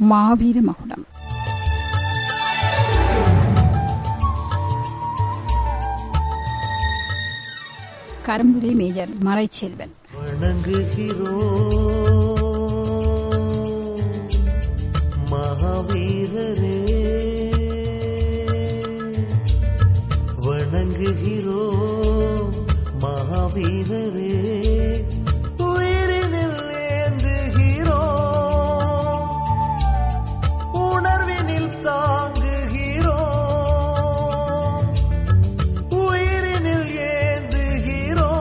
மாவீர மகுடம் கரும்புரை மேஜர் மறைச்செல்வன் வணங்குகிறோம் மகாவீரரே வணங்குகிறோம் மகாவீரரே உயிரினில் ஏந்துகிறோம் உணர்வினில் தாங்குகிறோம் உயிரினில் ஏந்துகிறோம்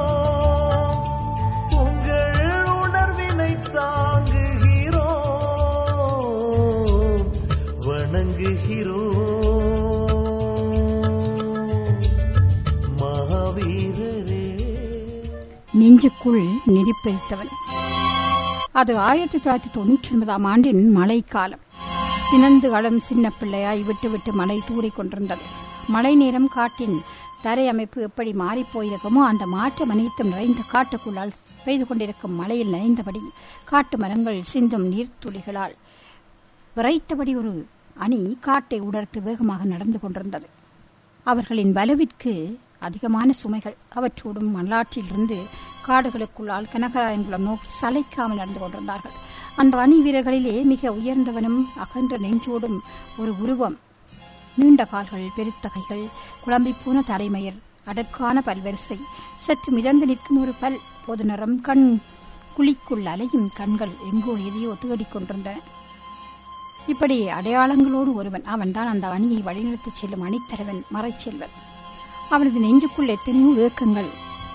உங்கள் உணர்வினை தாங்குகிறோம் வணங்குகிறோம் மகாவீரரே நெஞ்சுக்குள் நெருப்பெரித்தவன் அது ஆயிரத்தி தொள்ளாயிரத்தி தொன்னூற்றி ஒன்பதாம் ஆண்டின் மழைக்காலம் சினந்து களம் சின்ன பிள்ளையாய் விட்டு விட்டு மழை தூறிக் கொண்டிருந்தது மழை நேரம் காட்டின் தரை அமைப்பு எப்படி மாறிப் போயிருக்குமோ அந்த மாற்றம் அனைத்தும் நிறைந்த காட்டுக்குள்ளால் பெய்து கொண்டிருக்கும் மழையில் நனைந்தபடி காட்டு மரங்கள் சிந்தும் நீர்த்துளிகளால் விரைத்தபடி ஒரு அணி காட்டை உடர்த்து வேகமாக நடந்து கொண்டிருந்தது அவர்களின் வலுவிற்கு அதிகமான சுமைகள் அவற்றோடும் மல்லாற்றிலிருந்து காடுகளுக்குள்ளால் கனகராயன்குளம் நோக்கி சளைக்காமல் நடந்து கொண்டிருந்தார்கள் அந்த அணி வீரர்களிலே மிக உயர்ந்தவனும் அகன்ற நெஞ்சோடும் ஒரு உருவம் நீண்ட கால்கள் பெருத்த கைகள் குழம்பிப்போன தலைமயர் அடக்கான பல்வரிசை சற்று மிதந்து நிற்கும் ஒரு பல் பொது நிறம் கண் குழிக்குள் அலையும் கண்கள் எங்கோ எதையோ தேடிக் கொண்டிருந்தன இப்படி அடையாளங்களோடு ஒருவன் அவன்தான் அந்த அணியை வழிநடத்திச் செல்லும் அணித்தலைவன் மறைச்செல்வன் அவனது நெஞ்சுக்குள் எத்தனையோ ஏக்கங்கள்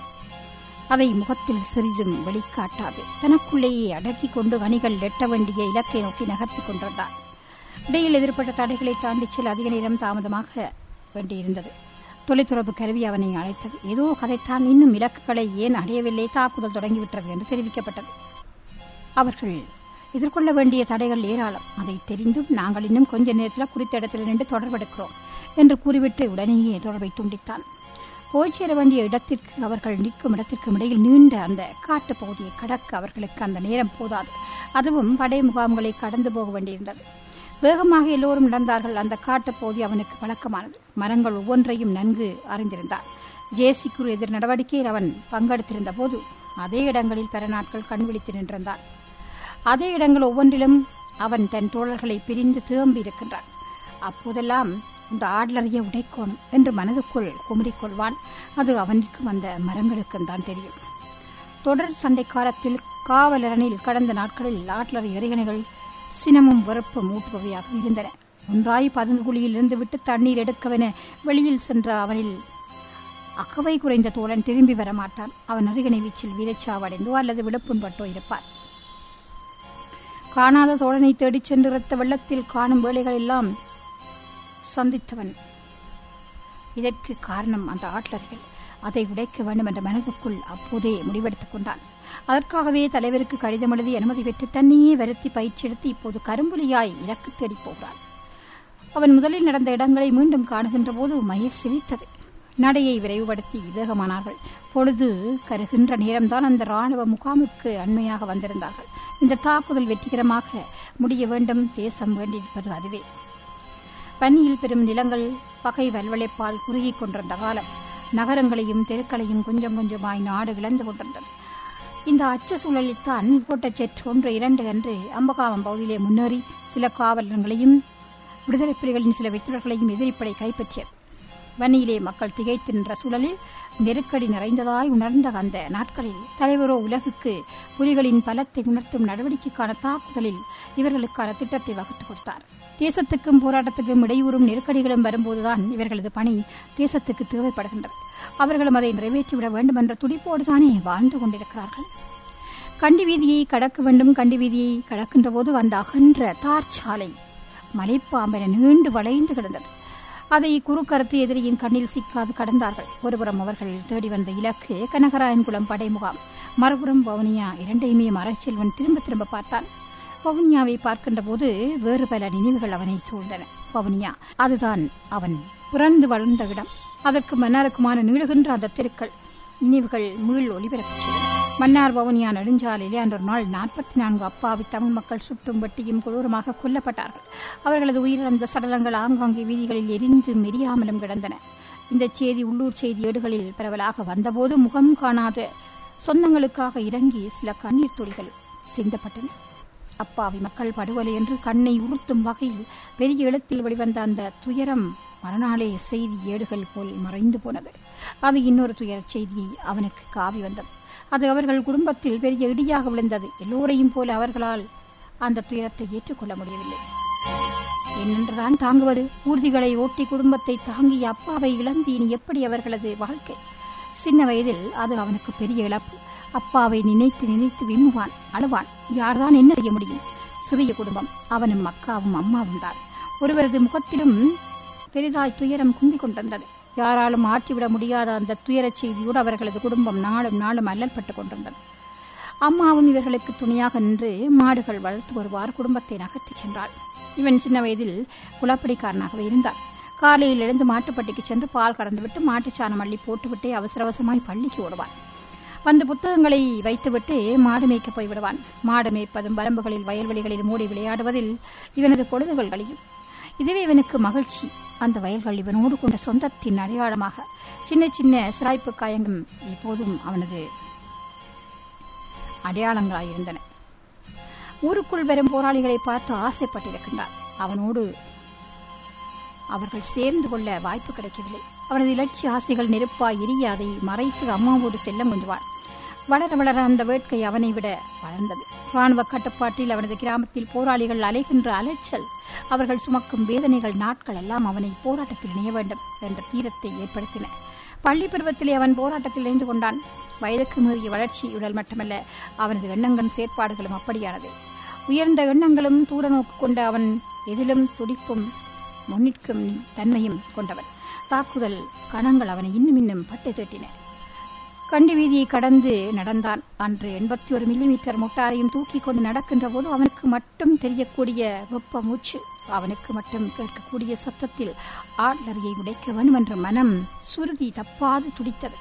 அதை முகத்தில் சிறிதும் வெளிக்காட்டாது தனக்குள்ளேயே அடக்கிக் கொண்டு அணிகள் எட்ட வேண்டிய இலக்கை நோக்கி நகர்த்திக் கொண்டிருந்தான் இடையில் எதிர்ப்பட்ட தடைகளை தாண்டிச் செல்ல அதிக நேரம் தாமதமாக வேண்டியிருந்தது தொலைத்தொடர்பு கருவி அவனை அழைத்தது ஏதோ கதைத்தான் இன்னும் இலக்குகளை ஏன் அடையவில்லை தாக்குதல் தொடங்கிவிட்டது என்று தெரிவிக்கப்பட்டது அவர்கள் எதிர்கொள்ள வேண்டிய தடைகள் ஏராளம் அதை தெரிந்தும் நாங்கள் இன்னும் கொஞ்ச நேரத்தில் குறித்த இடத்தில் நின்று தொடர்பெடுக்கிறோம் என்று கூறிவிட்டு உடனேயே தொடர்பை துண்டித்தான் போய் சேர வேண்டிய இடத்திற்கு அவர்கள் நிற்கும் இடத்திற்கும் இடையில் நீண்ட அந்த காட்டுப் பகுதியை கடக்க அவர்களுக்கு அந்த நேரம் போதாது அதுவும் படை முகாம்களை கடந்து போக வேண்டியிருந்தது வேகமாக எல்லோரும் நடந்தார்கள் அந்த காட்டுப் பகுதி அவனுக்கு பழக்கமானது மரங்கள் ஒவ்வொன்றையும் நன்கு அறிந்திருந்தான் ஜேசிக்குரு எதிர் நடவடிக்கையில் அவன் பங்கெடுத்திருந்த போது அதே இடங்களில் பல நாட்கள் கண் விழித்து நின்றிருந்தான் அதே இடங்கள் ஒவ்வொன்றிலும் அவன் தன் தோழர்களை பிரிந்து தேம்பி இருக்கின்றான் அப்போதெல்லாம் இந்த ஆட்லறைய உடைக்கோணும் என்று மனதுக்குள் குமரிக் கொள்வான் அது அவனுக்கும் அந்த மரங்களுக்கும் தான் தெரியும் தொடர் சண்டை காலத்தில் காவலரனில் கடந்த நாட்களில் ஆட்லறை எறிகணைகள் சினமும் வெறுப்பும் ஊட்டுபவையாக இருந்தன ஒன்றாய் பதுங்கு குழியில் இருந்து விட்டு தண்ணீர் எடுக்கவென வெளியில் சென்ற அவனில் அகவை குறைந்த தோழன் திரும்பி வரமாட்டான் அவன் அருகணை வீச்சில் வீரச்சாவடைந்தோ அல்லது விழுப்புண்பட்டோ இருப்பான் காணாத தோழனை தேடிச் சென்று இரத்த வெள்ளத்தில் காணும் வேலைகள் எல்லாம் சந்தித்தவன் இதற்கு காரணம் அந்த ஆட்லர்கள் அதை உடைக்க வேண்டும் என்ற மனதுக்குள் அப்போதே முடிவெடுத்துக் கொண்டான் அதற்காகவே தலைவருக்கு கடிதம் எழுதி அனுமதி பெற்று தன்னையே வருத்தி பயிற்சி எடுத்து இப்போது கரும்புலியாய் இலக்கு தேடிப் போகிறான் அவன் முதலில் நடந்த இடங்களை மீண்டும் காணுகின்ற போது மயிர் சிரித்தது நடையை விரைவுபடுத்தி வேகமானார்கள் பொழுது கருகின்ற நேரம்தான் அந்த ராணுவ முகாமுக்கு அண்மையாக வந்திருந்தார்கள் இந்த தாக்குதல் வெற்றிகரமாக முடிய வேண்டும் தேசம் வேண்டியிருப்பது அதுவே பன்னியில் பெரும் நிலங்கள் பகை வல்வளைப்பால் குறுகிக் கொண்டிருந்த காலம் நகரங்களையும் தெருக்களையும் கொஞ்சம் கொஞ்சமாய் நாடு இழந்து கொண்டிருந்தது இந்த அச்ச சூழலில்தான் ஓட்டச்செட் ஒன்று இரண்டு என்று அம்பகாமம் பகுதியிலே முன்னேறி சில காவலர்களையும் விடுதலை புலிகளின் சில வெற்றிடர்களையும் எதிரிப்படை கைப்பற்றியது வன்னியிலே மக்கள் திகைத்து நின்ற சூழலில் நெருக்கடி நிறைந்ததாய் உணர்ந்த அந்த நாட்களில் தலைவரோ உலகுக்கு புலிகளின் பலத்தை உணர்த்தும் நடவடிக்கைக்கான தாக்குதலில் இவர்களுக்கான திட்டத்தை வகுத்துக் கொடுத்தார் தேசத்துக்கும் போராட்டத்துக்கும் இடையூறும் நெருக்கடிகளும் வரும்போதுதான் இவர்களது பணி தேசத்துக்கு தேவைப்படுகின்றது அவர்களும் அதை நிறைவேற்றிவிட வேண்டும் என்ற துடிப்போடுதானே வாழ்ந்து கொண்டிருக்கிறார்கள் கண்டி வீதியை கடக்க வேண்டும் கண்டி வீதியை கடக்கின்ற போது அந்த அகன்ற தார் சாலை மலைப்பாம்பென நீண்டு வளைந்து கிடந்தது அதை குறுக்கறுத்து எதிரியின் கண்ணில் சிக்காது கடந்தார்கள் ஒருபுறம் அவர்கள் தேடி வந்த இலக்கு கனகராயன்குளம் படை முகாம் மறுபுறம் வவுனியா இரண்டையுமே மரச்செல்வன் திரும்ப திரும்ப பார்த்தான் வவுனியாவை பார்க்கின்ற போது வேறு பல நினைவுகள் அவனை சூழ்ந்தன வவுனியா அதுதான் அவன் பிறந்து வளர்ந்த இடம் அதற்கு மன்னாருக்குமான நீளுகின்ற அந்த தெருக்கள் நினைவுகள் மீள் ஒளிபரப்பு செய்தன மன்னார் வவுனியா நெடுஞ்சாலையிலே அன்றொரு நாள் நாற்பத்தி நான்கு அப்பாவி தமிழ் மக்கள் சுட்டும் வெட்டியும் கொடூரமாக கொல்லப்பட்டார்கள் அவர்களது உயிரிழந்த சடலங்கள் ஆங்காங்கே வீதிகளில் எரிந்து மெரியாமலும் கிடந்தன இந்த செய்தி உள்ளூர் செய்தி ஏடுகளில் பரவலாக வந்தபோது முகம் காணாத சொந்தங்களுக்காக இறங்கி சில கண்ணீர் துளிகள் சிந்தப்பட்டன அப்பாவி மக்கள் படுகொலை என்று கண்ணை உறுத்தும் வகையில் பெரிய எழுத்தில் வெளிவந்த அந்த துயரம் மறுநாளே செய்தி ஏடுகள் போல் மறைந்து போனது அது இன்னொரு துயர செய்தியை அவனுக்கு காவி வந்தது அது அவர்கள் குடும்பத்தில் பெரிய இடியாக விழுந்தது எல்லோரையும் போல அவர்களால் அந்த துயரத்தை ஏற்றுக்கொள்ள முடியவில்லை என்னென்றுதான் தாங்குவது ஊர்திகளை ஓட்டி குடும்பத்தை தாங்கிய அப்பாவை இழந்து இனி எப்படி அவர்களது வாழ்க்கை சின்ன வயதில் அது அவனுக்கு பெரிய இழப்பு அப்பாவை நினைத்து நினைத்து விம்முவான் அழுவான் யார்தான் என்ன செய்ய முடியும் சிறிய குடும்பம் அவனும் அக்காவும் அம்மாவும் தான் ஒருவரது முகத்திலும் பெரிதாய் துயரம் குந்திக் கொண்டிருந்தது யாராலும் ஆற்றிவிட முடியாத அந்த துயரச் செய்தியோடு அவர்களது குடும்பம் நாளும் நாளும் அல்லல்பட்டுக் கொண்டிருந்தது அம்மாவும் இவர்களுக்கு துணையாக நின்று மாடுகள் வளர்த்து வருவார் குடும்பத்தை நகர்த்திச் சென்றாள் இவன் சின்ன வயதில் குலப்படிக்காரனாகவே இருந்தான் காலையில் எழுந்து மாட்டுப்பட்டிக்கு சென்று பால் கறந்துவிட்டு மாட்டுச்சாணம் அள்ளி போட்டுவிட்டே அவசர அவசரமாய் பள்ளிக்கு ஓடுவான் வந்து புத்தகங்களை வைத்துவிட்டு மாடு மேய்க்க போய்விடுவான் மாடு மேய்ப்பதும் வரம்புகளில் வயல்வெளிகளில் மூடி விளையாடுவதில் இவனது பொழுதுகள் கழியும் இதுவே இவனுக்கு மகிழ்ச்சி அந்த வயல்கள் இவனோடு கொண்ட சொந்தத்தின் அடையாளமாக சின்ன சின்ன சிராய்ப்பு காயங்களும் இப்போதும் அவனது அடையாளங்களாயிருந்தன ஊருக்குள் வரும் போராளிகளை பார்த்து ஆசைப்பட்டிருக்கின்றான் அவனோடு அவர்கள் சேர்ந்து கொள்ள வாய்ப்பு கிடைக்கவில்லை அவனது இலட்சிய ஆசைகள் நெருப்பாய் எரிய அதை மறைத்து அம்மாவோடு செல்ல முயன்றுவான் வளர வளர அந்த வேட்கை அவனை விட வளர்ந்தது ராணுவ கட்டுப்பாட்டில் அவனது கிராமத்தில் போராளிகள் அலைகின்ற அலைச்சல் அவர்கள் சுமக்கும் வேதனைகள் நாட்கள் எல்லாம் அவனை போராட்டத்தில் இணைய வேண்டும் என்ற தீரத்தை ஏற்படுத்தின பள்ளி பருவத்திலே அவன் போராட்டத்தில் இணைந்து கொண்டான் வயதுக்கு மீறிய வளர்ச்சியுடல் மட்டுமல்ல அவனது எண்ணங்களும் செயற்பாடுகளும் அப்படியானது உயர்ந்த எண்ணங்களும் தூர நோக்கு கொண்ட அவன் எதிலும் துடிப்பும் முன்னிற்கும் தன்மையும் கொண்டவன் தாக்குதல் கணங்கள் அவனை இன்னும் இன்னும் பட்டு தீட்டின கண்டி வீதியை கடந்து நடந்தான் அன்று எண்பத்தி ஒரு மில்லிமீட்டர் மொட்டாரையும் தூக்கி கொண்டு நடக்கின்ற போது அவனுக்கு மட்டும் தெரியக்கூடிய வெப்ப மூச்சு அவனுக்கு மட்டும் கேட்கக்கூடிய சத்தத்தில் ஆட்லரியை உடைக்க வேண்டும் என்ற மனம் சுருதி தப்பாது துடித்தது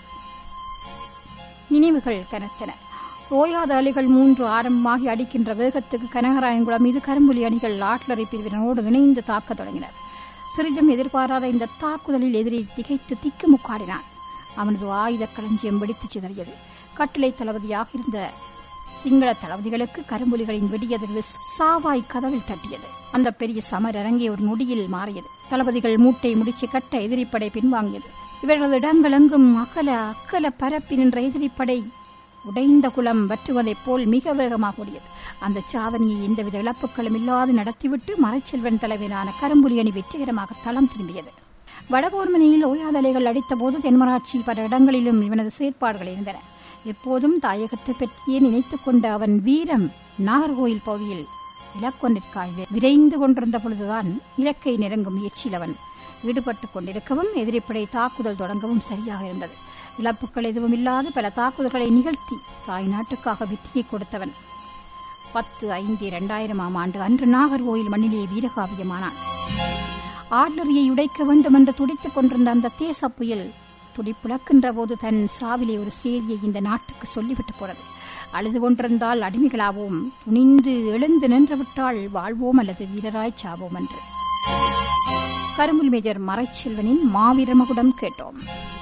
நினைவுகள் கனத்தன ஓயாத அலைகள் மூன்று ஆரம்பமாகி அடிக்கின்ற வேகத்துக்கு கனகராயங்குளம் மீது கரும்புலி அணிகள் ஆட்லரை பிரிவினரோடு இணைந்து தாக்கத் தொடங்கினர் சிறிதும் எதிர்பாராத இந்த தாக்குதலில் எதிரி திகைத்து திக்குமுக்காடினான் அவனது ஆயுத களஞ்சியம் வெடித்து சிதறியது கட்டளை தளபதியாக இருந்த சிங்கள தளபதிகளுக்கு கரும்புலிகளின் வெடியதிர்வு சாவாய் கதவில் தட்டியது அந்த பெரிய சமர் அரங்கே ஒரு நொடியில் மாறியது தளபதிகள் மூட்டை முடிச்சு கட்ட எதிரிப்படை பின்வாங்கியது இவர்களது இடங்களெங்கும் அகல அக்கல பரப்பி நின்ற எதிரிப்படை உடைந்த குளம் வற்றுவதைப் போல் மிக வேகமாக ஓடியது அந்த சாவணியை எந்தவித இழப்புகளும் இல்லாது நடத்திவிட்டு மறைச்செல்வன் தலைவனான கரும்புலி அணி வெற்றிகரமாக தளம் திரும்பியது வடகோர்மனியில் ஓயாதலைகள் அடித்தபோது தென்மராட்சியில் பல இடங்களிலும் இவனது செயற்பாடுகள் இருந்தன எப்போதும் தாயகத்தை பற்றியே நினைத்துக் கொண்ட அவன் வீரம் நாகர்கோயில் பகுதியில் இலக்கொன்றிற்காக விரைந்து கொண்டிருந்த பொழுதுதான் இலக்கை நெருங்கும் முயற்சியில் அவன் ஈடுபட்டுக் கொண்டிருக்கவும் எதிரிப்படை தாக்குதல் தொடங்கவும் சரியாக இருந்தது இழப்புகள் எதுவும் இல்லாது பல தாக்குதல்களை நிகழ்த்தி தாய் நாட்டுக்காக வெற்றியை கொடுத்தவன் பத்து ஐந்து இரண்டாயிரமாம் ஆண்டு அன்று நாகர்கோயில் மண்ணிலே வீரகாவியமானான் ஆட்லரியை உடைக்க வேண்டும் என்று துடித்துக் கொண்டிருந்த அந்த தேச புயல் துடிப்புழக்கின்ற போது தன் சாவிலே ஒரு செய்தியை இந்த நாட்டுக்கு சொல்லிவிட்டு போனது அழுது கொண்டிருந்தால் அடிமைகளாவோம் துணிந்து எழுந்து நின்றுவிட்டால் வாழ்வோம் அல்லது வீரராய் சாவோம் என்று கரும்புல் மேஜர் மறைச்செல்வனின் மாவீரமகுடம் கேட்டோம்